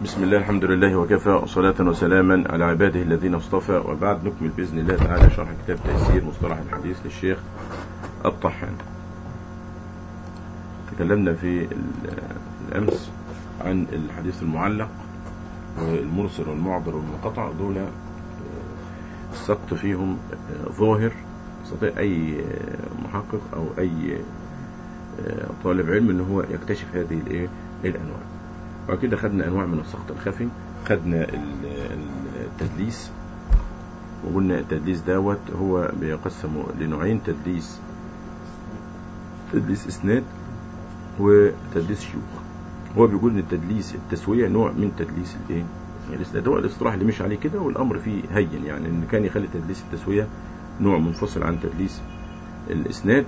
بسم الله الحمد لله وكفى وصلاة وسلاما على عباده الذين اصطفى وبعد نكمل بإذن الله تعالى شرح كتاب تيسير مصطلح الحديث للشيخ الطحان تكلمنا في الأمس عن الحديث المعلق والمرسل والمعبر والمنقطع دول السقط فيهم ظاهر يستطيع أي محقق أو أي طالب علم ان هو يكتشف هذه الايه الانواع وكده خدنا انواع من السقط الخفي خدنا التدليس وقلنا التدليس دوت هو بيقسم لنوعين تدليس تدليس اسناد وتدليس شيوخ هو بيقول ان التدليس التسويه نوع من تدليس الايه الاسناد هو الاصطلاح اللي مش عليه كده والامر فيه هين يعني ان كان يخلي تدليس التسويه نوع منفصل عن تدليس الاسناد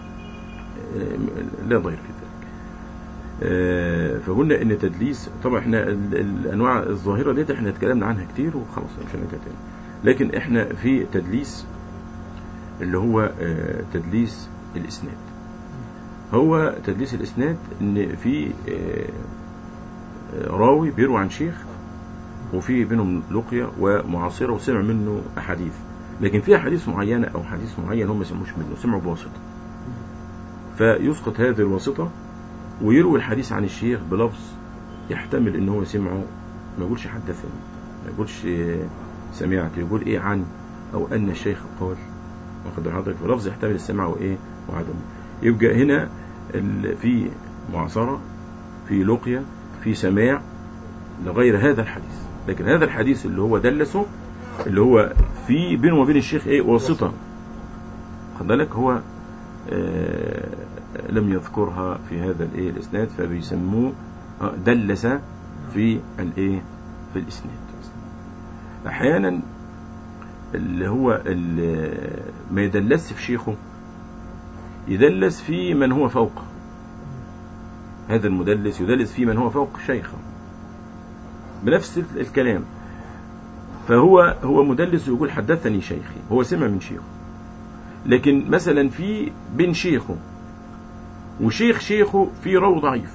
لا ضير في ذلك فقلنا ان تدليس طبعا احنا الانواع الظاهره ديت احنا اتكلمنا عنها كتير وخلاص مش هنرجع تاني لكن احنا في تدليس اللي هو تدليس الاسناد هو تدليس الاسناد ان في راوي بيروي عن شيخ وفي بينهم لقية ومعاصرة وسمع منه أحاديث لكن في أحاديث معينة أو حديث معين هم ما سمعوش منه سمعوا بواسطة فيسقط هذه الواسطة ويروي الحديث عن الشيخ بلفظ يحتمل ان هو سمعه ما يقولش حدثني ما يقولش سمعت يقول ايه عن او ان الشيخ قال واخد حضرتك بلفظ يحتمل السمع وايه وعدمه يبقى هنا في معاصرة في لقية في سماع لغير هذا الحديث لكن هذا الحديث اللي هو دلسه اللي هو في بينه وبين الشيخ ايه واسطة خد بالك هو آه لم يذكرها في هذا الايه الاسناد فبيسموه دلس في الايه في الاسناد احيانا اللي هو اللي ما يدلس في شيخه يدلس في من هو فوقه هذا المدلس يدلس في من هو فوق شيخه بنفس الكلام فهو هو مدلس يقول حدثني شيخي هو سمع من شيخه لكن مثلا في بين شيخه وشيخ شيخه في راوي ضعيف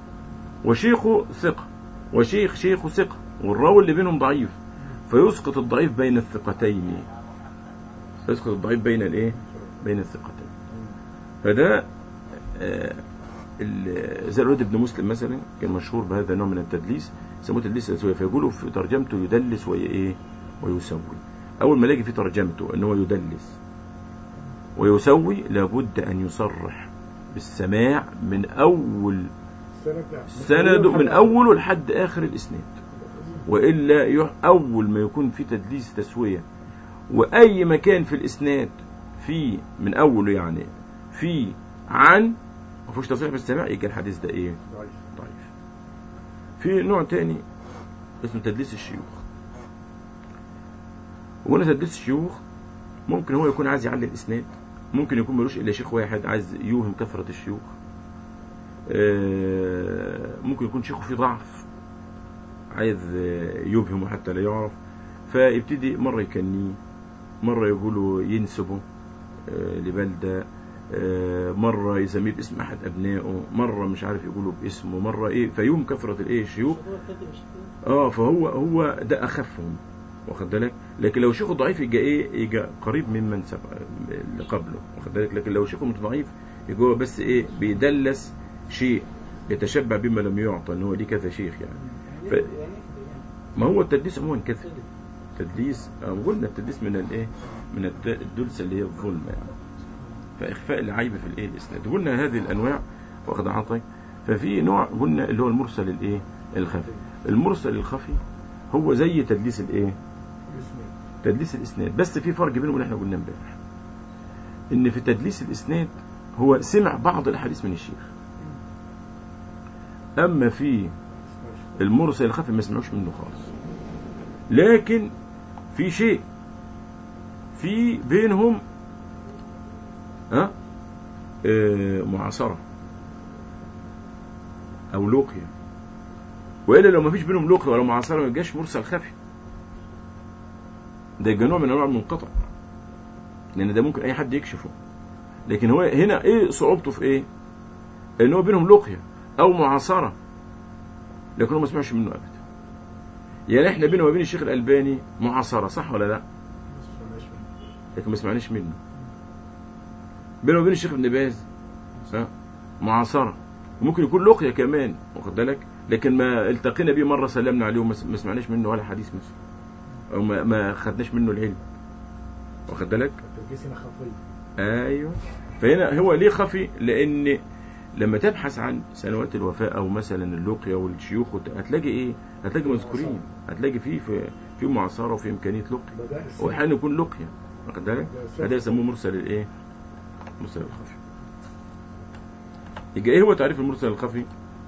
وشيخه ثقة وشيخ شيخه ثقة والراوي اللي بينهم ضعيف فيسقط الضعيف بين الثقتين يسقط الضعيف بين الايه بين الثقتين فده آه زي الولد بن مسلم مثلا كان مشهور بهذا النوع من التدليس يسموه تدليس الاسويه فيقولوا في ترجمته يدلس وي ايه ويسوي اول ما الاقي في ترجمته ان هو يدلس ويسوي لابد ان يصرح بالسماع من اول سند من اوله لحد اخر الاسناد والا اول ما يكون في تدليس تسويه واي مكان في الاسناد في من اوله يعني في عن ما فيهوش تصريح بالسماع يبقى الحديث ده ايه ضعيف في نوع تاني اسمه تدليس الشيوخ وهنا تدليس الشيوخ ممكن هو يكون عايز يعلي الاسناد ممكن يكون ملوش الا شيخ واحد عايز يوهم كثرة الشيوخ ممكن يكون شيخه فيه ضعف عايز يوهمه حتى لا يعرف فيبتدي مرة يكنيه مرة يقولوا ينسبه لبلدة مرة يسميه باسم أحد أبنائه مرة مش عارف يقولوا باسمه مرة إيه فيوم كثرة الإيه الشيوخ آه فهو هو ده أخفهم واخد بالك لكن لو شيخه ضعيف يجي ايه يجي قريب ممن سبق اللي قبله واخد بالك لكن لو شيخه مش ضعيف يجي هو بس ايه بيدلس شيء يتشبع بما لم يعطى ان هو ليه كذا شيخ يعني ف... ما هو التدليس عموما كذا تدليس قلنا التدليس من الايه من الدلس اللي هي الظلم يعني فاخفاء العيب في الايه الاسناد قلنا هذه الانواع واخد عطي ففي نوع قلنا اللي هو المرسل الايه الخفي المرسل الخفي هو زي تدليس الايه تدليس الاسناد بس في فرق بينهم اللي احنا قلنا امبارح ان في تدليس الاسناد هو سمع بعض الاحاديث من الشيخ اما في المرسل الخفي ما سمعوش منه خالص لكن في شيء في بينهم ها اه معاصرة او لقية والا لو ما فيش بينهم لقية ولا معاصرة ما يبقاش مرسل خفي ده يبقى نوع من انواع المنقطع لان ده ممكن اي حد يكشفه لكن هو هنا ايه صعوبته في ايه ان هو بينهم لقية او معاصرة لكن هو ما سمعش منه ابدا يعني احنا بينا وبين الشيخ الالباني معاصره صح ولا لا بس ما فيش منه. لكن ما سمعناش منه بينه وبين الشيخ ابن باز ها معاصره وممكن يكون لقيه كمان واخد بالك لكن ما التقينا بيه مره سلمنا عليه وما ما سمعناش منه ولا حديث مثلا او ما, ما خدناش منه العلم واخد بالك التركيز هنا خفي ايوه فهنا هو ليه خفي لان لما تبحث عن سنوات الوفاة او مثلا اللقيا والشيوخ وت- هتلاقي ايه هتلاقي مذكورين هتلاقي فيه في في معاصره وفي امكانيه لقيا بدأ السنة. واحيانا يكون لقيا واخد بالك ده السنة. فده يسموه مرسل الايه مرسل الخفي يبقى ايه هو تعريف المرسل الخفي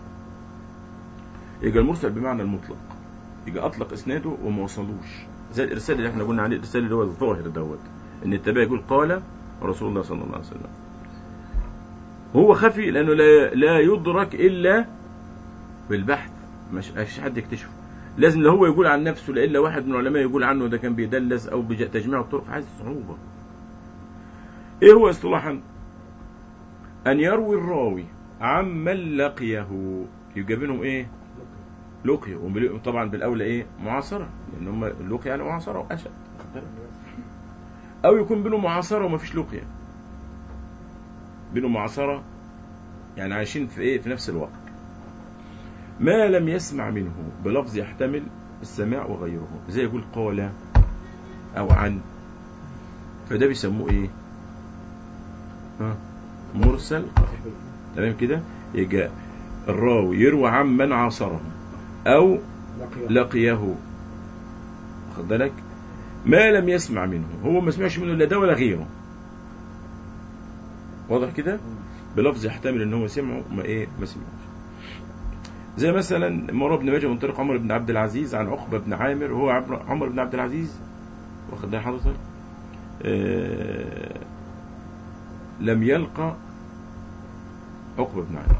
يبقى المرسل بمعنى المطلق يبقى اطلق اسناده وما وصلوش زي الارسال اللي احنا قلنا عليه الارسال اللي هو الظاهر دوت ان التابع يقول قال رسول الله صلى الله عليه وسلم هو خفي لانه لا لا يدرك الا بالبحث مش مش حد يكتشفه لازم لو هو يقول عن نفسه لا الا واحد من العلماء يقول عنه ده كان بيدلس او بتجميع الطرق عايز صعوبه ايه هو اصطلاحا ان يروي الراوي عمن لقيه يبقى بينهم ايه لقي وبال- طبعا بالاولى ايه معاصره لان هم اللقي يعني معاصره واشد واخد بالك؟ او يكون بينهم معاصره وما فيش لقيه بينهم معاصره يعني عايشين في ايه في نفس الوقت ما لم يسمع منه بلفظ يحتمل السماع وغيره زي يقول قال او عن فده بيسموه ايه ها مرسل خفي. تمام كده يبقى الراوي يروى عن من عاصره او لقي لقيه واخد بالك ما لم يسمع منه هو ما سمعش منه لا ده ولا غيره واضح كده بلفظ يحتمل ان هو سمعه ما ايه ما سمعوش زي مثلا مر بن ماجه من طريق عمر بن عبد العزيز عن عقبه بن عامر وهو عبر- عمر بن عبد العزيز واخد بال حضرتك آه لم يلقى عقبه بن عامر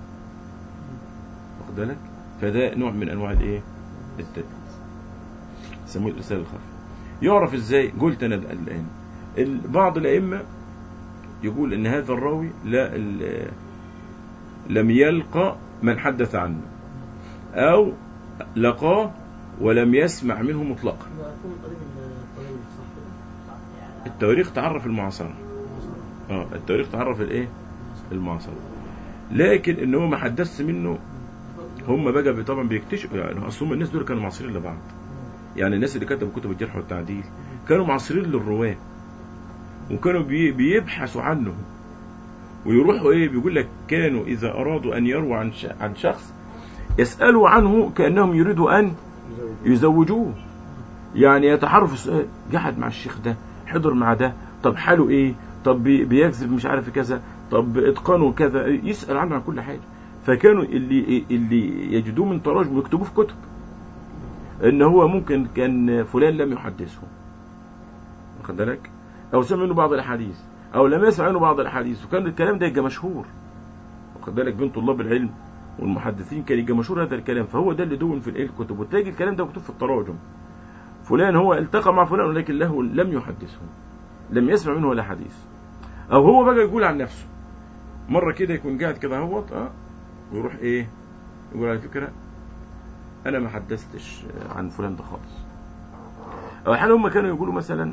واخد بالك فده نوع من انواع الايه التدليس يسموه الارسال الخفي يعرف ازاي قلت انا الان ال- بعض الائمه يقول ان هذا الراوي لا ال- لم يلقى من حدث عنه او لقاه ولم يسمع منه مطلقا يكون من طريق الطريق صح كده؟ التواريخ تعرف المعاصره اه التواريخ تعرف الايه المعاصره لكن ان هو ما حدثش منه هم بقى طبعا بيكتشفوا يعني اصل هم الناس دول كانوا معاصرين لبعض يعني الناس اللي كتبوا كتب الجرح والتعديل كانوا معاصرين للرواه وكانوا بي بيبحثوا عنه ويروحوا ايه بيقول لك كانوا اذا ارادوا ان يرووا عن ش- عن شخص يسالوا عنه كانهم يريدوا ان يزوج. يزوجوه يعني يتحروا في السؤال قعد مع الشيخ ده حضر مع ده طب حاله ايه طب بي- بيكذب مش عارف كذا طب اتقانه كذا يسال عنه عن كل حاجه فكانوا اللي اللي يجدوه من تراجم ويكتبوه في كتب ان هو ممكن كان فلان لم يحدثه واخد بالك او سمع منه بعض الاحاديث او لم يسمع منه بعض الاحاديث وكان الكلام ده يبقى مشهور واخد بالك بين طلاب العلم والمحدثين كان يبقى مشهور هذا الكلام فهو ده اللي دون في الايه الكتب وتلاقي الكلام ده مكتوب في التراجم فلان هو التقى مع فلان ولكن له لم يحدثه لم يسمع منه ولا حديث او هو بقى يقول عن نفسه مره كده يكون قاعد كده اهوت اه ويروح ايه يقول على فكره انا ما حدثتش عن فلان ده خالص او احيانا هم كانوا يقولوا مثلا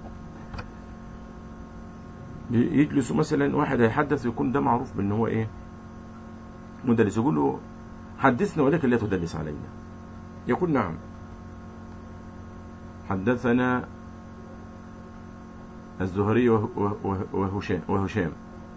يجلسوا مثلا واحد هيحدث يكون ده معروف بان هو ايه مدلس يقول له حدثنا ولكن لا تدلس علينا يقول نعم حدثنا الزهري وه- وه- وهشام وهشام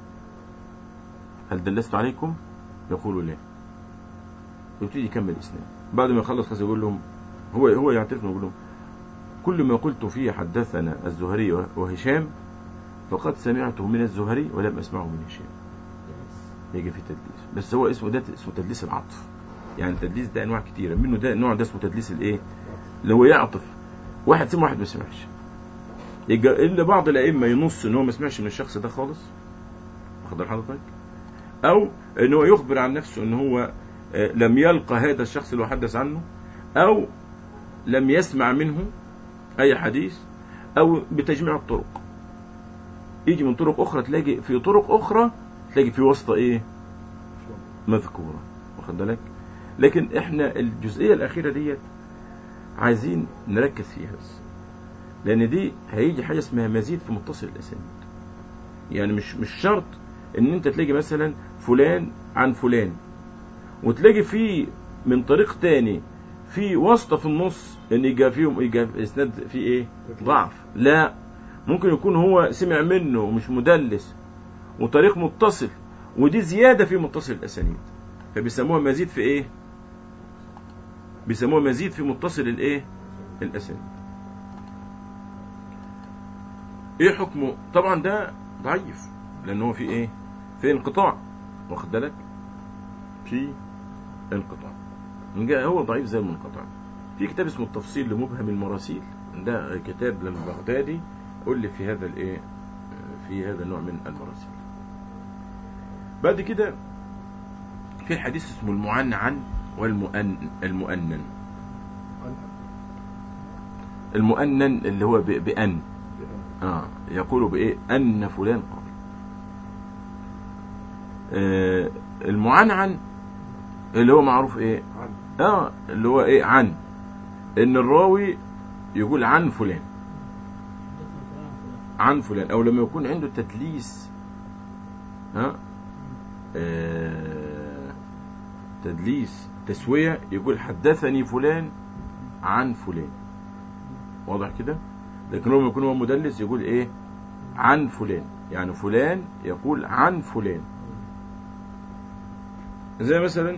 هل دلست عليكم يقول لا يبتدي يكمل اسناد بعد ما يخلص خلاص يقول لهم هو هو يعترف ويقول لهم كل ما قلت فيه حدثنا الزهري وهشام فقد سمعته من الزهري ولم اسمعه من هشام يجي في تدليس بس هو اسمه ده اسمه تدليس العطف يعني التدليس ده انواع كتيره منه ده النوع ده اسمه تدليس الايه اللي هو يعطف واحد سمع واحد ما سمعش يبقى الا بعض الائمه ينص ان هو ما سمعش من الشخص ده خالص واخد بال حضرتك او ان هو يخبر عن نفسه ان هو آه، لم يلقى هذا الشخص اللي هو حدث عنه او لم يسمع منه اي حديث او بتجميع الطرق يجي من طرق اخرى تلاقي في طرق اخرى تلاقي في واسطه ايه مذكوره واخد بالك لكن احنا الجزئيه الاخيره ديت عايزين نركز فيها بس لان دي هيجي حاجه اسمها مزيد في متصل الاسانيد يعني مش مش شرط ان انت تلاقي مثلا فلان عن فلان وتلاقي فيه من طريق تاني في واسطه في النص ان يجي فيهم يجي اسناد في ايه ضعف لا ممكن يكون هو سمع منه ومش مدلس وطريق متصل ودي زياده في متصل الاسانيد فبيسموها مزيد في ايه بيسموها مزيد في متصل الايه الاسانيد ايه حكمه طبعا ده ضعيف لان هو في ايه في انقطاع واخد بالك في انقطاع جاء هو ضعيف زي المنقطع في كتاب اسمه التفصيل لمبهم المراسيل ده كتاب للبغدادي ألف في هذا الايه في هذا النوع من المراسيل بعد كده في حديث اسمه المعنعن والمؤن المؤنن المؤنن اللي هو ب- بأن آه يقول بإيه أن فلان قال آه المعنعن اللي هو معروف إيه عن اه اللي هو ايه عن ان الراوي يقول عن فلان عن فلان او لما يكون عنده تدليس ها آه تدليس تسوية يقول حدثني فلان عن فلان واضح كده لكن لما يكون هو مدلس يقول ايه عن فلان يعني فلان يقول عن فلان زي مثلا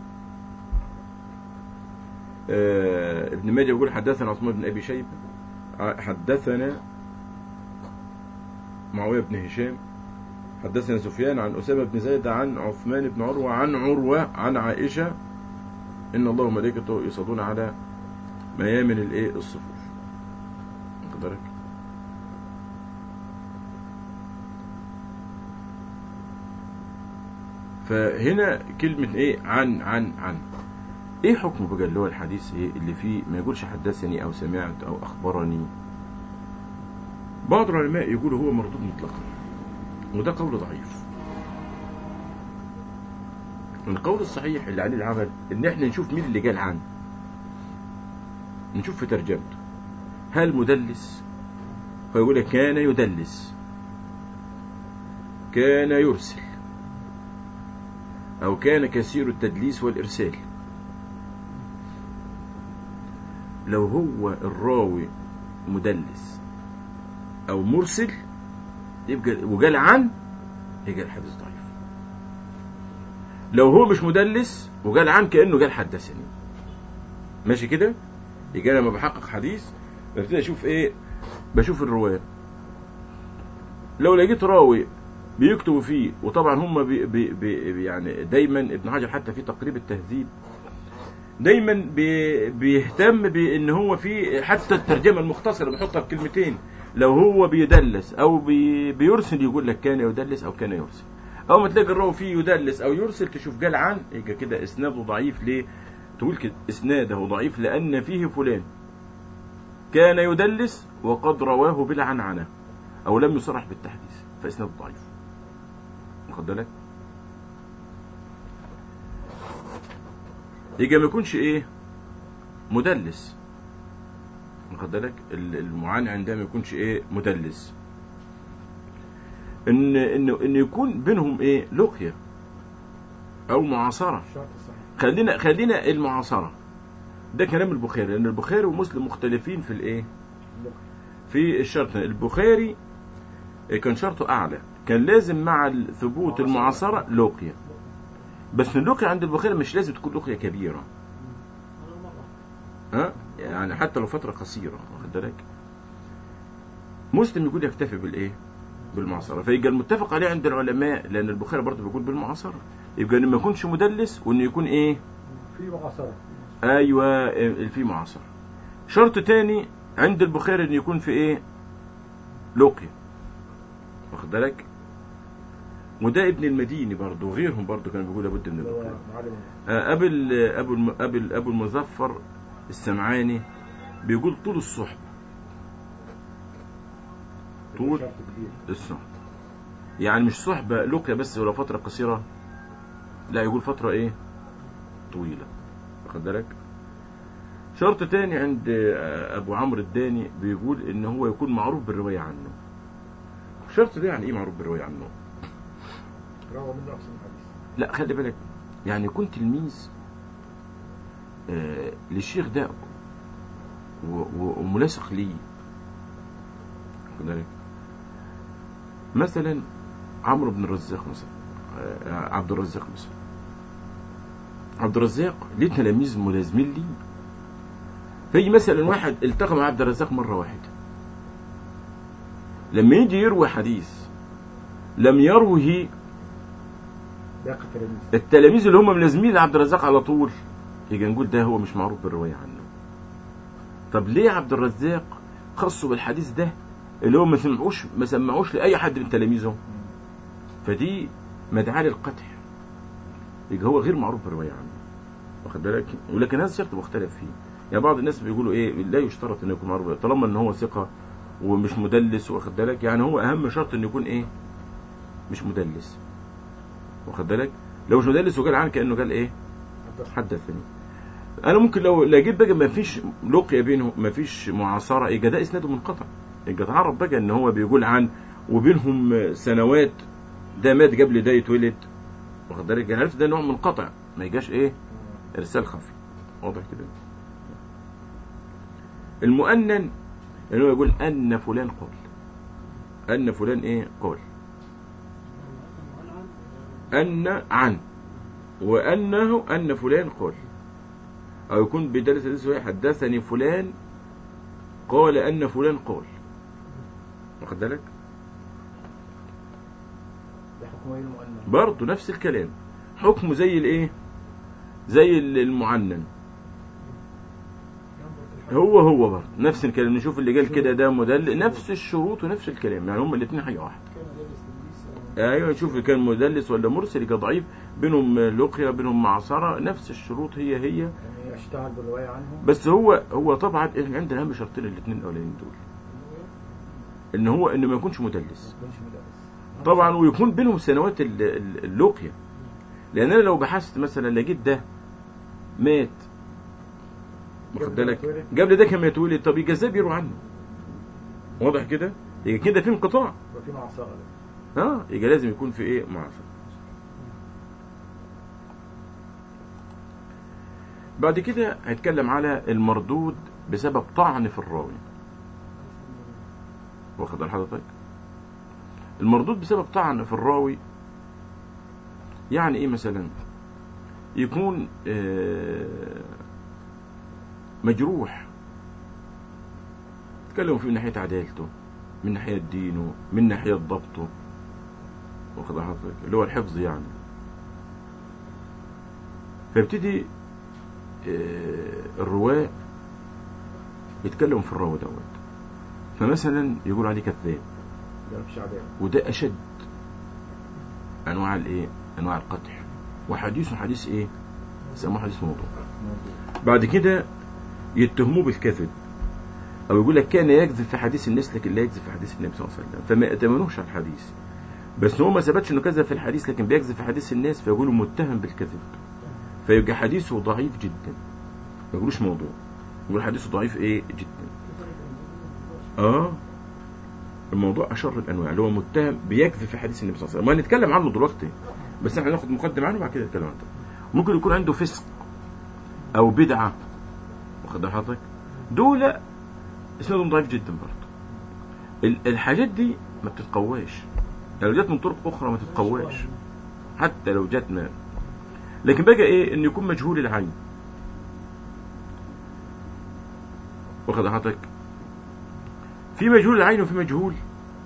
آه، ابن ماجه يقول حدثنا عثمان بن ابي شيبه ع- حدثنا معاويه بن هشام حدثنا سفيان عن اسامه بن زيد عن عثمان بن عروه عن عروه عن عائشه ان الله وملائكته يصلون على ميامن الايه الصفوف واخد بالك فهنا كلمة ايه عن عن عن ايه حكمه بقى اللي هو الحديث ايه اللي فيه ما يقولش حدثني او سمعت او اخبرني بعض العلماء يقولوا هو مردود مطلقا وده قول ضعيف القول الصحيح اللي عليه العمل ان احنا نشوف مين اللي قال عن نشوف في ترجمته هل مدلس فيقول لك كان يدلس كان يرسل او كان كثير التدليس والارسال لو هو الراوي مدلس او مرسل يبقى وقال عن يبقى الحديث ضعيف لو هو مش مدلس وقال عن كانه قال حدثني ماشي كده يبقى أنا لما بحقق حديث ببتدي اشوف ايه بشوف الروايه لو لقيت راوي بيكتبوا فيه وطبعا هم بي بي بي يعني دايما ابن حجر حتى في تقريب التهذيب دايما بي بيهتم بان هو في حتى الترجمه المختصره بيحطها بكلمتين لو هو بيدلس او بي بيرسل يقول لك كان يدلس او كان يرسل او ما تلاقي الراوي فيه يدلس او يرسل تشوف قال عن يبقى كده اسناده ضعيف ليه تقول كده اسناده ضعيف لان فيه فلان كان يدلس وقد رواه بالعنعنه او لم يصرح بالتحديث فاسناده ضعيف واخد بالك يبقى ما يكونش ايه مدلس واخد بالك ال- المعان ده ما يكونش ايه مدلس ان ان ان يكون بينهم ايه لقيه او معاصره الشرط الصحيح خلينا خلينا المعاصره ده كلام البخاري لان البخاري ومسلم مختلفين في الايه في الشرط البخاري كان شرطه اعلى كان لازم مع ثبوت المعاصره لقيه بس اللقيه عند البخاري مش لازم تكون لقيه كبيره ها يعني حتى لو فتره قصيره واخد بالك مسلم يقول يكتفي بالايه بالمعاصره فيبقى المتفق عليه عند العلماء لان البخاري برضه بيقول بالمعاصره يبقى انه ما يكونش مدلس وانه يكون ايه في معاصرة ايوه في معاصره شرط تاني عند البخاري ان يكون في ايه لقيا واخد بالك وده ابن المديني برضه وغيرهم برضه كانوا بيقولوا لابد من اللي هو اللقيا معلم آه، ابو ال- ابو الم- ابو ال- ابو المظفر السمعاني بيقول طول الصحبه طول شرط كبير الصحبه يعني مش صحبه لقيا بس ولا فتره قصيره لا يقول فتره ايه طويله واخد بالك شرط تاني عند آه، ابو عمرو الداني بيقول ان هو يكون معروف بالروايه عنه الشرط ده يعني ايه معروف بالروايه عنه روى منه أحسن الحديث لا خلي بالك يعني يكون تلميذ آه للشيخ ده و- و- وملاصق ليه واخد بالك؟ مثلا عمرو بن الرزاق مثلا آه عبد الرزاق مثلا عبد الرزاق ليه تلاميذ ملازمين ليه في مثلا واحد التقى مع عبد الرزاق مرة واحدة لما يجي يروي حديث لم يروه باقي التلاميذ التلاميذ اللي هم ملازمين لعبد الرزاق على طول يجي نقول ده هو مش معروف بالرواية عنه طب ليه عبد الرزاق خصه بالحديث ده اللي هو ما سمعوش ما سمعوش لأي حد من تلاميذه فدي مدعاة للقدح يبقى هو غير معروف بالرواية عنه واخد بالك ولكن هذا الشرط مختلف فيه يعني بعض الناس بيقولوا ايه لا يشترط انه يكون معروف طالما ان هو ثقة ومش مدلس واخد بالك يعني هو اهم شرط انه يكون ايه مش مدلس واخد بالك لو مش مدلس وقال عنه كانه قال ايه عبد حدثني انا ممكن لو لقيت بقى ما فيش لقيا بينه ما فيش معاصره يبقى ده اسناده منقطع يبقى تعرف بقى ان هو بيقول عن وبينهم سنوات ده مات قبل ده يتولد واخد بالك يعني عرفت ده نوع منقطع ما يجاش ايه ارسال خفي واضح كده المؤنن ان هو يقول ان فلان قال ان فلان ايه قال ان عن وأنه أن فلان قال أو يكون بدالة الحديث وهي حدثني فلان قال أن فلان قال واخد بالك ده حكم غير مؤنث برضه نفس الكلام حكمه زي الايه زي ال- المعنن هو هو برضه نفس الكلام نشوف اللي قال كده ده مدلس نفس الشروط ونفس الكلام يعني هما الاثنين حاجه واحده ايوه نشوف كان مدلس ولا مرسل يبقى ضعيف بينهم لقيا بينهم معصره نفس الشروط هي هي يعني اشتغل بالرواية عنهم بس هو هو طبعا احنا عندنا اهم شرطين الاثنين الاولانيين دول ان هو انه ما يكونش ما مدلس يكونش مدرس طبعا ويكون بينهم سنوات ال- ال- اللقيا لان انا لو بحثت مثلا لقيت ده مات واخد قبل ما بالك يتولد. قبل ده كان ما يتولد طب يبقى ازاي بيروح عنه واضح كده يبقى كده في انقطاع وفي معصرة اه يبقى لازم يكون في ايه معاصر بعد كده هيتكلم على المردود بسبب طعن في الراوي واخد بال حضرتك المردود بسبب طعن في الراوي يعني ايه مثلا يكون آه، مجروح تكلموا فيه من ناحية عدالته من ناحية دينه من ناحية ضبطه واخد بال حضرتك اللي هو الحفظ يعني فيبتدي آه، الرواة يتكلموا في الراوي دوت فمثلا يقول عليه كذاب ده مفيش عدالة وده أشد أنواع الإيه؟ أنواع القدح وحديثه حديث إيه؟ يسموه حديث موضوع بعد كده يتهموه بالكذب أو يقول لك كان يكذب في حديث الناس لكن لا يكذب في حديث النبي صلى الله عليه وسلم فما يأتمنوش على الحديث بس هو ما ثبتش انه كذب في الحديث لكن بيكذب في حديث الناس فيقولوا متهم بالكذب فيبقى حديثه ضعيف جدا ما يقولوش موضوع يقول حديثه ضعيف ايه جدا اه الموضوع اشر الانواع اللي هو متهم بيكذب في حديث النبي صلى الله عليه وسلم ما نتكلم عنه دلوقتي بس احنا ناخد مقدمه عنه وبعد كده نتكلم عنه ممكن يكون عنده فسق او بدعه واخد بال حضرتك دول اسنادهم ضعيف جدا برضه ال- الحاجات دي ما بتتقواش لو جت من طرق اخرى ما تتقواش حتى لو جت ما لكن بقى ايه ان يكون مجهول العين واخد حضرتك في مجهول العين وفي مجهول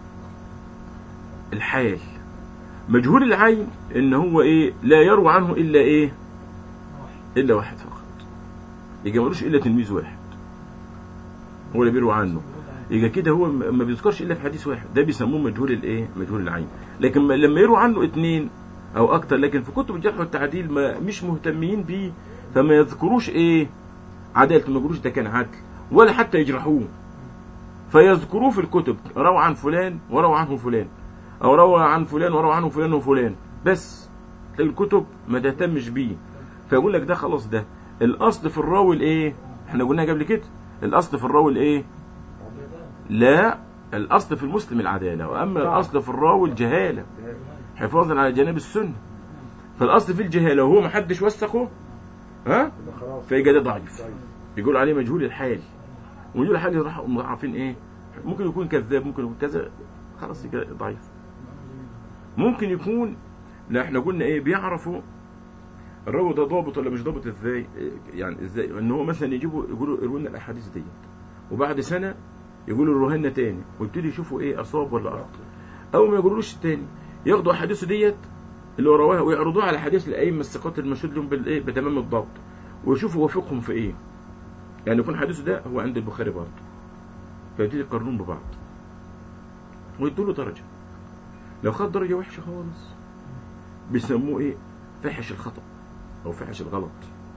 الحال مجهول العين ان هو ايه لا يروى عنه الا ايه الا واحد فقط يبقى ملوش الا تلميذ واحد هو اللي بيروى عنه يبقى كده هو م- ما بيذكرش الا في حديث واحد ده بيسموه مجهول الايه مجهول العين لكن ما- لما يروى عنه اثنين او اكتر لكن في كتب الجرح والتعديل ما مش مهتمين بيه فما يذكروش ايه عدالته ما يقولوش ده كان عدل ولا حتى يجرحوه فيذكروه في الكتب روى عن فلان وروى عنه فلان او روى عن فلان وروى عنه فلان وفلان بس الكتب ما تهتمش بيه فيقول لك ده خلاص ده الاصل في الراوي الايه احنا قلنا قبل كده الاصل في الراوي الايه لا الاصل في المسلم العداله واما طبعا. الاصل في الراوي الجهاله حفاظا على جانب السنه فالاصل في الجهاله وهو ما حدش وثقه ها يبقى خلاص فيبقى ده ضعيف يقول عليه مجهول الحال ومجهول الحال راح عارفين ايه ممكن يكون كذاب ممكن يكون كذا خلاص يبقى ضعيف ممكن يكون لا احنا قلنا ايه بيعرفوا الراوي ده ضابط ولا مش ضابط ازاي إيه يعني ازاي ان هو مثلا يجيبوا يقولوا يرووا لنا الاحاديث ديت وبعد سنه يقولوا يروها لنا تاني ويبتدي يشوفوا ايه اصاب ولا اخطا او ما يقولوش تاني ياخدوا احاديثه ديت اللي هو رواها ويعرضوها على حديث الائمه الثقات المشهود لهم بالايه بتمام الضبط ويشوفوا وفقهم في ايه يعني يكون حديثه ده هو عند البخاري برضه فيبتدي يقارنون ببعض ويدوا له درجه لو خد درجه وحشه خالص بيسموه ايه فاحش الخطا او فاحش الغلط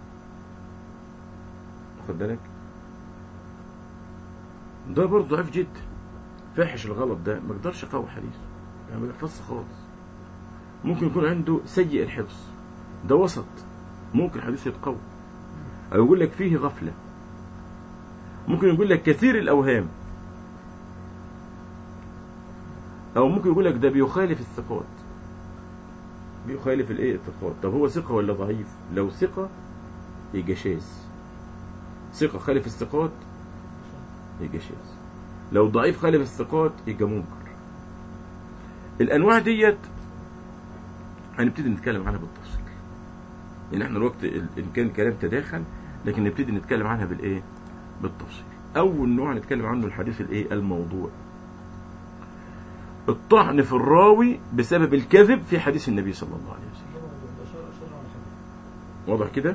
واخد بالك ده برضه ضعيف جدا فاحش الغلط ده ما يقدرش يقوي حديث يعني ما يحفظش خالص ممكن يكون عنده سيء الحفظ ده وسط ممكن حديثه يتقوى او يقول لك فيه غفله ممكن يقول لك كثير الاوهام او ممكن يقول لك ده بيخالف الثقات بيخالف الايه الثقات طب هو ثقه ولا ضعيف لو ثقه يبقى شاذ ثقه خالف الثقات يبقى شاذ لو ضعيف خالف الثقات يبقى منكر الانواع ديت هنبتدي نتكلم عنها بالتفصيل يعني احنا الوقت ال- ان كان الكلام تداخل لكن نبتدي نتكلم عنها بالايه بالتفصيل اول نوع نتكلم عنه الحديث الايه الموضوع الطعن في الراوي بسبب الكذب في حديث النبي صلى الله عليه وسلم واضح كده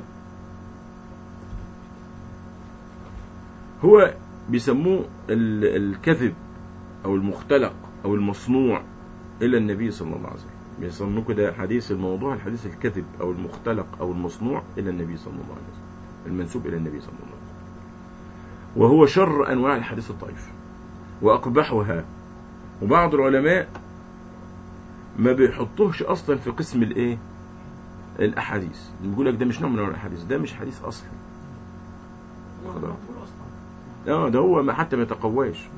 هو بيسموه ال- الكذب او المختلق او المصنوع الى النبي صلى الله عليه وسلم بيسموه كده حديث الموضوع الحديث الكذب او المختلق او المصنوع الى النبي صلى الله عليه وسلم المنسوب الى النبي صلى الله عليه وسلم وهو شر انواع الحديث الضعيف واقبحها وبعض العلماء ما بيحطوهش اصلا في قسم الايه الاحاديث بيقول لك ده مش نوع من انواع الاحاديث ده مش حديث اصلي اه ده هو ما حتى ما يتقواش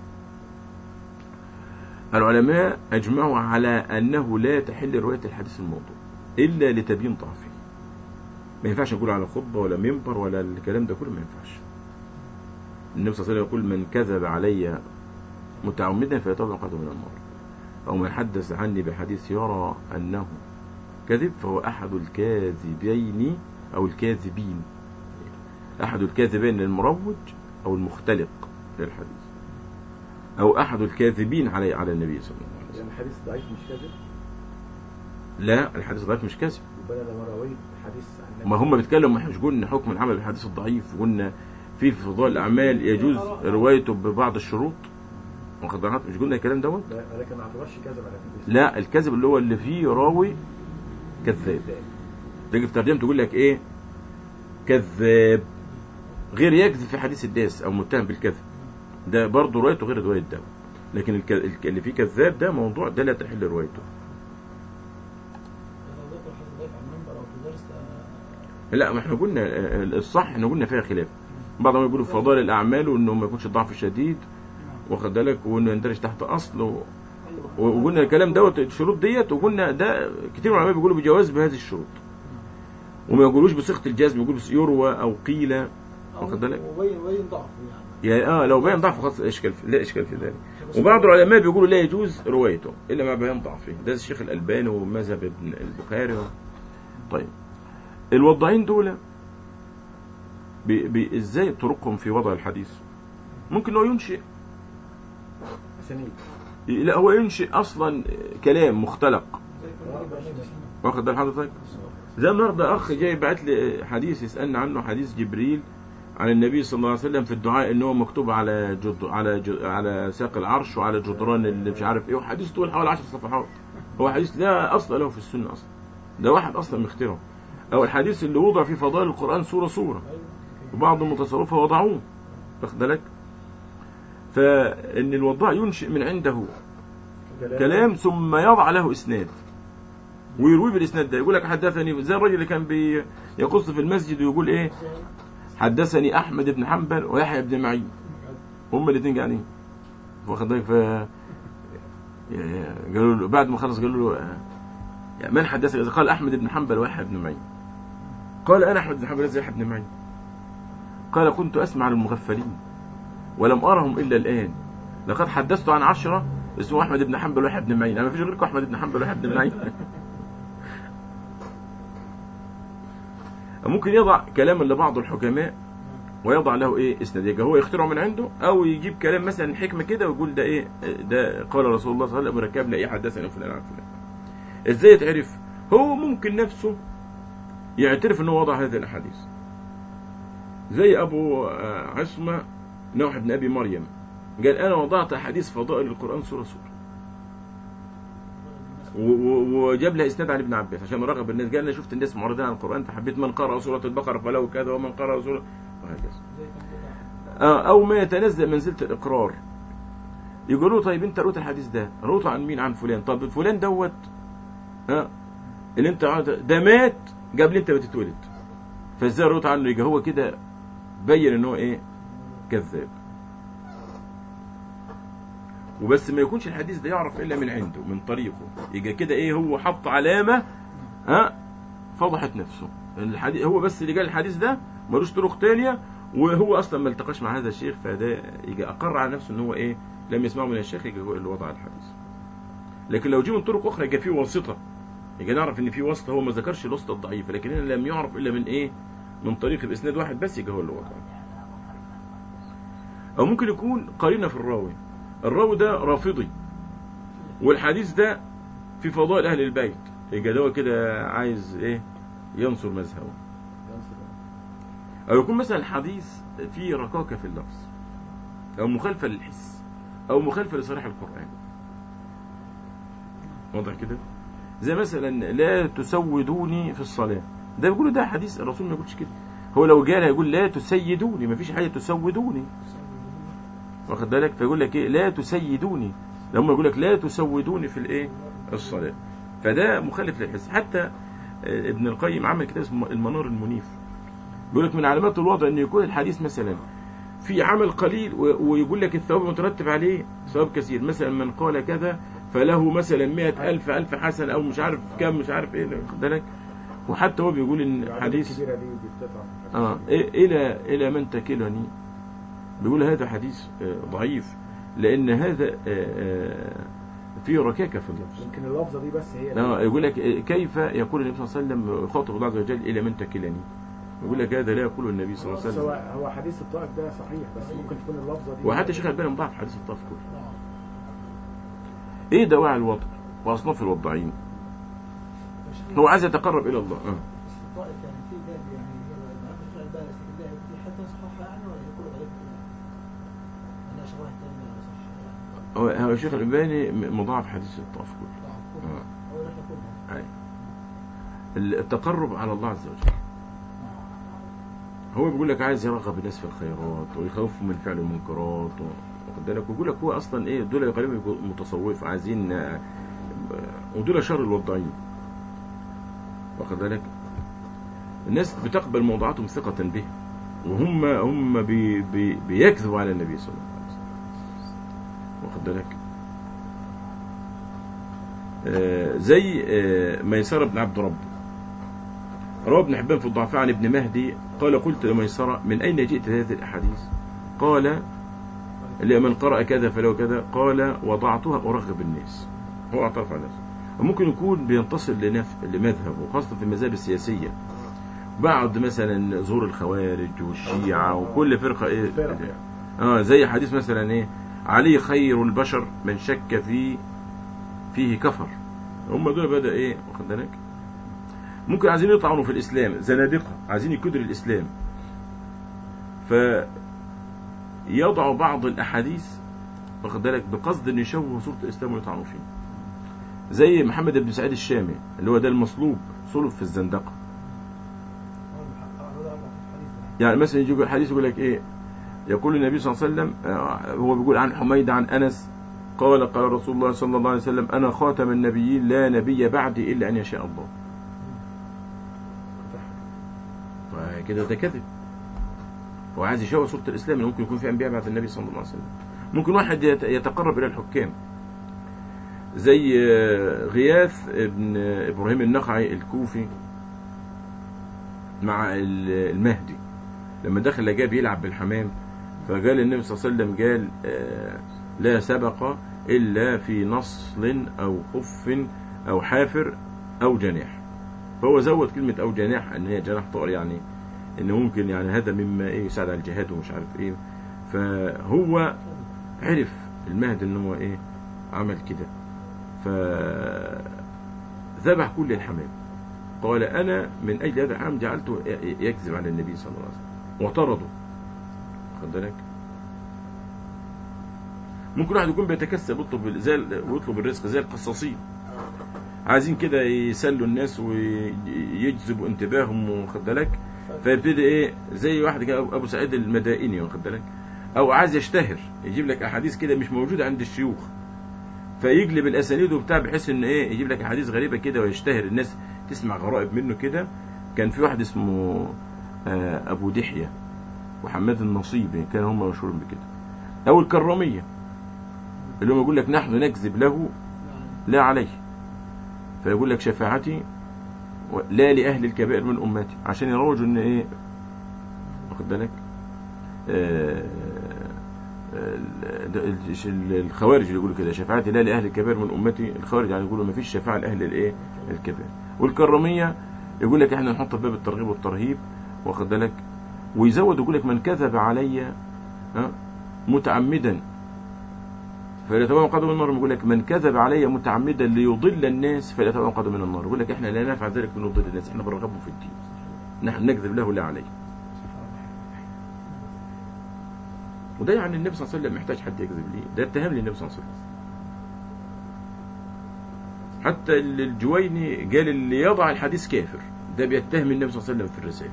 العلماء اجمعوا على انه لا تحل روايه الحديث الموضوع الا لتبيين ضعفه ما ينفعش نقول على خطبه ولا منبر ولا الكلام ده كله ما ينفعش النبي صلى الله عليه وسلم يقول من كذب علي متعمدا فيتوب قدم من النار او من حدث عني بحديث يرى انه كذب فهو احد الكاذبين او الكاذبين احد الكاذبين المروج او المختلق للحديث او احد الكاذبين على على النبي صلى الله عليه وسلم يعني حديث ضعيف مش كذب لا الحديث ضعيف مش كذب يبقى انا لما رويت حديث عن النبي ما هم بيتكلموا احنا مش قلنا حكم العمل بالحديث الضعيف قلنا في في فضائل الاعمال يجوز روايته ببعض الشروط واخد بالك مش قلنا الكلام دوت لا، ولكن ما اعتبرش كذب على النبي لا الكذب اللي هو اللي فيه راوي كذاب تيجي في ترجمه تقول لك ايه كذاب غير يكذب في حديث الداس او متهم بالكذب ده برضه روايته غير روايه ده لكن الك... الك- اللي فيه كذاب ده موضوع ده لا تحل روايته لا ما احنا قلنا آه، الصح احنا قلنا فيها خلاف بعضهم يقولوا في فضائل الاعمال وانه ما يكونش ضعف شديد واخد بالك وانه يندرج تحت اصل و... وقلنا الكلام دوت الشروط ديت وقلنا ده كتير من العلماء بيقولوا بجواز بهذه الشروط وما يقولوش بصيغه الجزم يقولوا بس يروى او قيل واخد بالك وبين وبين ضعف يعني يعني اه لو بين ضعف خلاص اشكال في لا اشكال في ذلك وبعض العلماء بيقولوا لا يجوز روايته الا مع بيان ضعفه ده الشيخ الالباني ومذهب ابن البخاري و... طيب الوضاعين دول بي... بي... ازاي طرقهم في وضع الحديث ممكن هو ينشئ اسانيد لا هو ينشئ اصلا كلام مختلق واخد بال حضرتك زي النهارده اخ جاي بعت لي حديث يسالني عنه حديث جبريل عن النبي صلى الله عليه وسلم في الدعاء ان هو مكتوب على جد على ج... على ساق العرش وعلى جدران اللي مش عارف ايه وحديث طول حوالي 10 صفحات هو حديث لا اصل له في السنه اصلا ده واحد اصلا مخترعه او الحديث اللي وضع في فضائل القران سوره سوره وبعض المتصوفه وضعوه واخد بالك فان الوضاع ينشئ من عنده كلام ثم يضع له اسناد ويروي بالاسناد ده يقول لك حدثني زي الراجل اللي كان بي يقص في المسجد ويقول ايه حدثني احمد بن حنبل ويحيى بن معين هم الاثنين قاعدين واخد بالك ف قالوا له بعد ما خلص قالوا له آه، يعني من حدثك قال احمد بن حنبل ويحيى بن معين قال انا احمد بن حنبل ليس يحيى بن معين قال كنت اسمع المغفلين ولم ارهم الا الان لقد حدثت عن عشرة اسمه احمد بن حنبل ويحيى بن معين انا ما فيش غيركم احمد بن حنبل ويحيى بن معين ممكن يضع كلاما لبعض الحكماء ويضع له ايه اسناد يبقى هو يخترعه من عنده او يجيب كلام مثلا حكمه كده ويقول ده ايه ده قال رسول الله صلى الله عليه وسلم ركبنا ايه حدثنا فلان عن فلان ازاي يتعرف هو ممكن نفسه يعترف انه وضع هذه الاحاديث زي ابو آه، عصمه نوح بن ابي مريم قال انا وضعت احاديث فضائل القران سوره سوره و- و- وجاب لها اسناد عن ابن عباس عشان رغب الناس قال انا شفت الناس معرضين عن القران فحبيت من قرأ سوره البقره فله كذا ومن قرأ سوره وهكذا زي كان كده آه، او ما يتنزل منزله الاقرار يقولوا طيب انت روت الحديث ده روته عن مين عن فلان طب فلان دوت ها اللي انت عاد- ده مات قبل انت ما تتولد فازاي روت عنه يبقى هو كده بين ان هو ايه كذاب وبس ما يكونش الحديث ده يعرف الا من عنده من طريقه يبقى كده ايه هو حط علامه ها فضحت نفسه الحديث هو بس اللي قال الحديث ده ملوش طرق تانية وهو اصلا ما التقاش مع هذا الشيخ فده يجي اقر على نفسه ان هو ايه لم يسمعه من الشيخ يجي هو اللي وضع الحديث لكن لو جه من طرق اخرى يبقى فيه واسطه يجي نعرف ان في واسطه هو ما ذكرش الواسطه الضعيفه لكن هنا لم يعرف الا من ايه من طريق باسناد واحد بس يجي هو اللي وضعه او ممكن يكون قرينه في الراوي الراوي ده رافضي والحديث ده في فضائل اهل البيت يبقى ده هو كده عايز ايه ينصر مذهبه او يكون مثلا الحديث فيه ركاكه في اللفظ او مخالفه للحس او مخالفه لصريح القران واضح كده زي مثلا لا تسودوني في الصلاه ده بيقولوا ده حديث الرسول ما يقولش كده هو لو جاء هيقول لا تسيدوني ما فيش حاجه تسودوني واخد بالك فيقول لك ايه لا تسيدوني لما يقول لك لا تسودوني في الايه الصلاه فده مخالف للحس حتى آه، ابن القيم عمل كتاب اسمه المنار المنيف بيقول لك من علامات الوضع ان يكون الحديث مثلا في عمل قليل و- ويقول لك الثواب مترتب عليه ثواب كثير مثلا من قال كذا فله مثلا مئة ألف ألف حسن أو مش عارف كم مش عارف إيه واخد بالك وحتى هو بيقول إن حديث الكبيرة دي دي بتطلع آه إيه- إلى إلى من تكلني بيقول هذا حديث آه، ضعيف لأن هذا آه، آه، فيه ركاكة في اللفظ يمكن اللفظة دي بس هي آه، يقول لك آه، كيف يقول النبي صلى الله عليه وسلم يخاطب الله عز وجل إلى من تكلني يقول لك هذا لا يقول النبي صلى الله عليه بس هو وسلم هو حديث الطائف ده صحيح بس ممكن تكون اللفظة دي وحتى شيخ الباني مضاعف حديث الطاف كله ايه دواعي الوضع واصناف الوضعين هو عايز يتقرب الى الله آه. الطائف يعني في باب يعني ما اعرفش الباب ده في حتى صححها يعني ولا يقول غريب انا شواهد تانية ولا صح هو هو شيخ الالباني م- مضاعف حديث الطاف كله آه. هو اللي احنا كلنا أي. التقرب على الله عز وجل هو بيقول لك عايز يرغب الناس في الخيرات ويخوفهم من فعل المنكرات و- واخد بالك ويقول لك هو اصلا ايه دول غالبا يبقوا متصوف عايزين آه، ودول شر الوضعين واخد بالك الناس بتقبل موضوعاتهم ثقة به وهم هم بي بي بيكذبوا على النبي صلى الله عليه وسلم واخد بالك آه، زي آه، ميسرة بن عبد رب روى ابن حبان في الضعفاء عن ابن مهدي قال قلت لميسرة من أين جئت هذه الأحاديث قال لمن قرأ كذا فلو كذا قال وضعتها أرغب الناس هو اعترف على نفسه وممكن يكون بينتصر لنف... لمذهب وخاصة في المذاهب السياسية بعد مثلا ظهور الخوارج والشيعة وكل فرقة ايه فرق. اه زي حديث مثلا ايه علي خير البشر من شك في فيه كفر هم دول بدأ ايه واخد بالك ممكن عايزين يطعنوا في الاسلام زنادقة عايزين يكدروا الاسلام ف يضعوا بعض الاحاديث واخد بالك بقصد ان يشوهوا صورة الاسلام ويطعنوا فيه زي محمد بن سعيد الشامي اللي هو ده المصلوب صلب في الزندقة هو المحقق هو ده في الحديث ده يعني مثلا يجي الحديث يقول لك ايه يقول النبي صلى الله عليه وسلم آه، هو بيقول عن حميد عن انس قال قال رسول الله صلى الله عليه وسلم انا خاتم النبيين لا نبي بعدي الا ان يشاء الله فكده ده كذب هو عايز يشوه صورة الإسلام إنه ممكن يكون في أنبياء بعد النبي صلى الله عليه وسلم ممكن واحد يت- يتقرب إلى الحكام زي آه، غياث ابن إبراهيم النخعي الكوفي مع ال- المهدي لما دخل جاب يلعب بالحمام فقال النبي صلى الله عليه وسلم قال آه، لا سبق إلا في نصل أو خف أو حافر أو جناح فهو زود كلمة أو جناح أن هي جناح طائر يعني إن ممكن يعني هذا مما إيه يساعد على الجهاد ومش عارف إيه فهو عرف المهد إن هو إيه عمل كده فذبح كل الحمام قال أنا من أجل هذا الحمام جعلته يكذب على النبي صلى الله عليه وسلم وطرده خد بالك ممكن واحد يكون بيتكسب يطلب زي ويطلب الرزق زي القصاصين عايزين كده يسلوا الناس ويجذبوا انتباههم واخد بالك فيبتدي ايه زي واحد كده ابو سعيد المدائني واخد بالك او عايز يشتهر يجيب لك احاديث كده مش موجوده عند الشيوخ فيجلب الاسانيد وبتاع بحيث ان ايه يجيب لك احاديث غريبه كده ويشتهر الناس تسمع غرائب منه كده كان في واحد اسمه آه، ابو دحيه وحماد النصيبي كانوا هم مشهورين بكده او الكراميه اللي هم يقول لك نحن نكذب له لا عليه فيقول لك شفاعتي و- لا لأهل الكبائر من أمتي عشان يروجوا إن إيه واخد بالك آه، آه، ال- ال- الخوارج اللي يقولوا كده شفاعتي لا لأهل الكبائر من أمتي الخوارج يعني يقولوا ما فيش شفاعة لأهل الإيه الكبائر والكرامية يقول لك إحنا نحط في باب الترغيب والترهيب واخد بالك ويزود يقول لك من كذب علي ها، متعمدا فليتبوأ قدم من النار يقول لك من كذب علي متعمدا ليضل الناس فليتبوأ قدم من النار يقول لك احنا لا نفعل ذلك بنضل الناس احنا بنرغبهم في الدين نحن نكذب له لا عليه وده يعني النبي صلى الله عليه وسلم محتاج حد يكذب ليه ده اتهام للنبي صلى الله عليه وسلم حتى الجويني قال اللي يضع الحديث كافر ده بيتهم النبي صلى الله عليه وسلم في الرسالة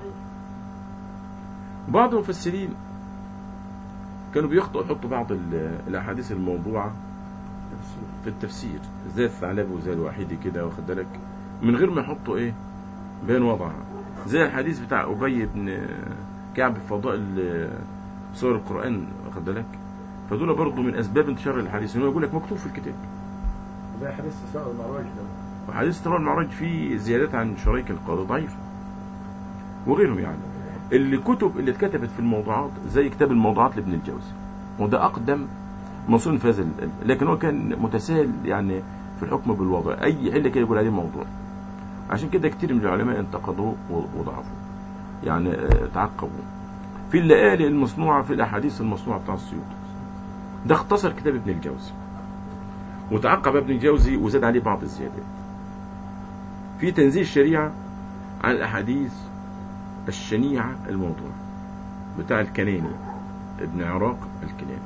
بعض المفسرين كانوا بيخطئوا يحطوا بعض ال- الاحاديث الموضوعه في التفسير زي الثعلبي وزي الوحيدي كده واخد بالك من غير ما يحطوا ايه بين وضعها زي الحديث بتاع ابي بن كعب في فضائل سور القران واخد بالك فدول برضه من اسباب انتشار الحديث انه يقول لك مكتوب في الكتاب زي حديث إسراء والمعراج ده وحديث ترى المعراج فيه زيادات عن شريك القاضي ضعيفة وغيرهم يعني الكتب اللي اتكتبت في الموضوعات زي كتاب الموضوعات لابن الجوزي وده أقدم مصون في هذا ال- لكن هو كان متساهل يعني في الحكم بالوضع أي علة كده يقول عليه موضوع عشان كده كتير من العلماء انتقدوه و- وضعفوه يعني آه، تعقبوا في الليالي المصنوعة في الأحاديث المصنوعة بتاع السيوطي ده اختصر كتاب ابن الجوزي وتعقب ابن الجوزي وزاد عليه بعض الزيادات في تنزيل الشريعة عن الأحاديث الشنيعة الموضوع بتاع الكناني ابن عراق الكناني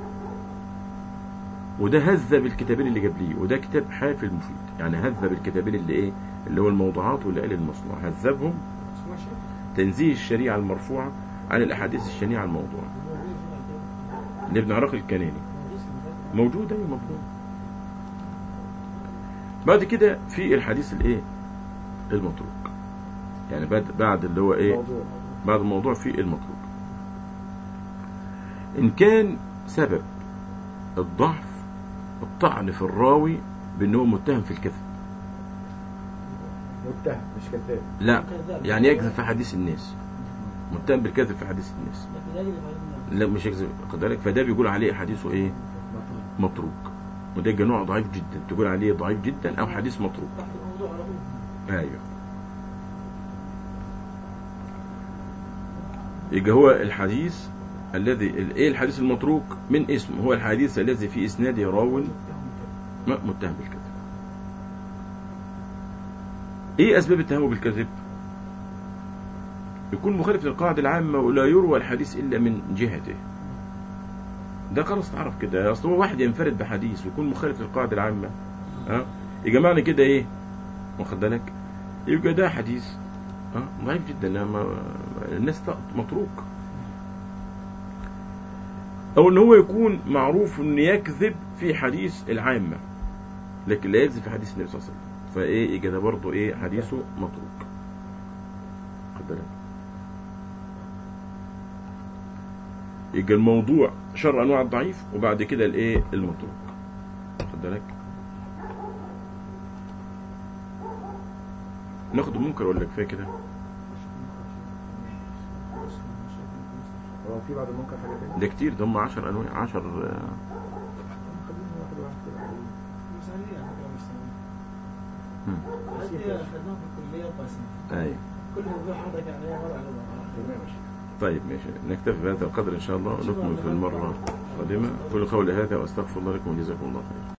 وده هذب الكتابين اللي قبليه وده كتاب حافل مفيد يعني هذب الكتابين اللي ايه اللي هو الموضوعات واللي قال المصنوع هذبهم اسمها شيء تنزيه الشريعة المرفوعة عن الأحاديث الشنيعة الموضوع لابن عراق الكناني موجودة أيوة موجودة بعد كده في الحديث الايه المتروك يعني بعد بعد اللي هو ايه موضوع بعد الموضوع في المتروك ان كان سبب الضعف الطعن في الراوي بان هو متهم في الكذب متهم مش كذاب لا يعني يكذب في حديث الناس متهم بالكذب في حديث الناس لكن يجب علينا لا مش يكذب خد بالك فده بيقول عليه حديثه ايه مطلوب. متروك وده يبقى نوع ضعيف جدا تقول عليه ضعيف جدا او حديث متروك تحت الموضوع على طول ايوه يبقى هو الحديث الذي ايه الحديث المتروك من اسمه هو الحديث الذي في اسناده راو م- متهم بالكذب ايه اسباب اتهامه بالكذب يكون مخالف للقاعدة العامة ولا يروى الحديث الا من جهته ده خلاص تعرف كده اصل هو واحد ينفرد بحديث ويكون مخالف للقاعدة العامة ها يبقى معنى كده ايه واخد بالك يبقى ده حديث ها ضعيف جدا لما الناس ت- متروك او ان هو يكون معروف ان يكذب في حديث العامة لكن لا يكذب في حديث النبي صلى الله عليه وسلم فايه يبقى ده برضه ايه حديثه متروك خد بالك يبقى الموضوع شر انواع الضعيف وبعد كده الايه المتروك خد بالك ناخد المنكر ولا كفايه كده هو في بعد المنكر حاجة تانية ده كتير ده هم 10 انواع 10 خلينا واحد واحد كده مثالية على فكرة مش ثانوية. بس هذه كده. أخذناها في الكلية وقاسمة ايوه كل موضوع حضرتك يعني مرة على بعض تمام طيب ماشي نكتفي بهذا القدر ان شاء الله ونكمل في المره القادمه كل قول هذا واستغفر الله لكم وجزاكم الله خير